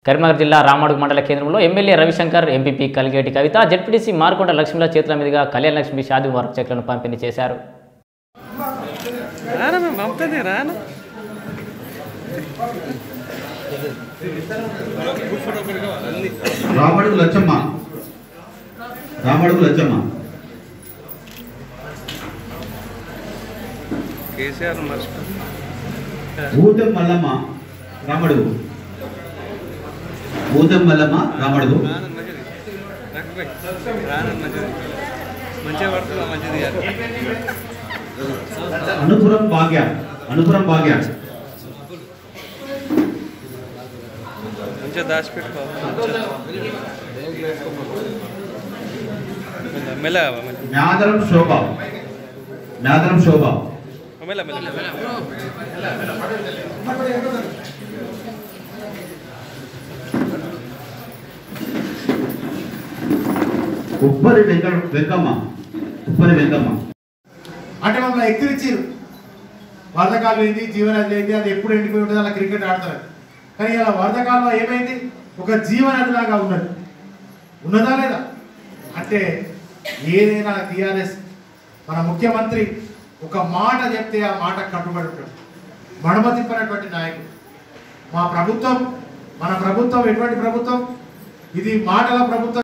కరీంనగర్ జిల్లా రామడుగు మండల కేంద్రంలో MLA Ravishankar MPP Kaligeti Kavitha ZPTC Marukonda లక్ష్మీల చేతుల మీదుగా కళ్యాణ లక్ష్మి షాదీ ముబారక్ చెక్లను పంపిణీ చేశారు రానా మేము పంపుతుంది రానా రామడుగు లచ్చమ్మ రామడుగు లచ్చమ్మ కేసీఆర్ మర్చిపో ఊతం మల్లమ్మ రామడుగు ఊతం మల్లమ్మ రామడుగు రానని మంచిది రాకపోయి రానని మంచిది మంచిగా పడుతుందా మంచిది కాదు. అనుపురం భాగ్య అనుపురం భాగ్య మంచిగా దాచిపెట్టుకో మెల్ల మెల్ల మ్యాదరం శోభ మ్యాదరం శోభ మెల్ల మెల్ల ఉప్పరి వెంక వెంకమ్మ ఉప్పరి వెంకమ్మ అంటే మమ్మల్ని ఎక్కిరిచ్చారు వరదకాలం ఏంది జీవనది ఏంది అది ఎప్పుడు ఎండిపోయి ఉంటుంది అలా క్రికెట్ ఆడతారు కానీ ఇలా వరదకాలంలో ఏమైంది ఒక జీవనది లాగా ఉన్నది ఉన్నదా లేదా అంటే ఏదైనా టీఆర్ఎస్ మన ముఖ్యమంత్రి ఒక మాట చెప్తే ఆ మాట కట్టుబడి ఉంటాడు మడమ తిప్పనటువంటి నాయకుడు మా ప్రభుత్వం మన ప్రభుత్వం ఎటువంటి ప్రభుత్వం ఇది మాటల ప్రభుత్వం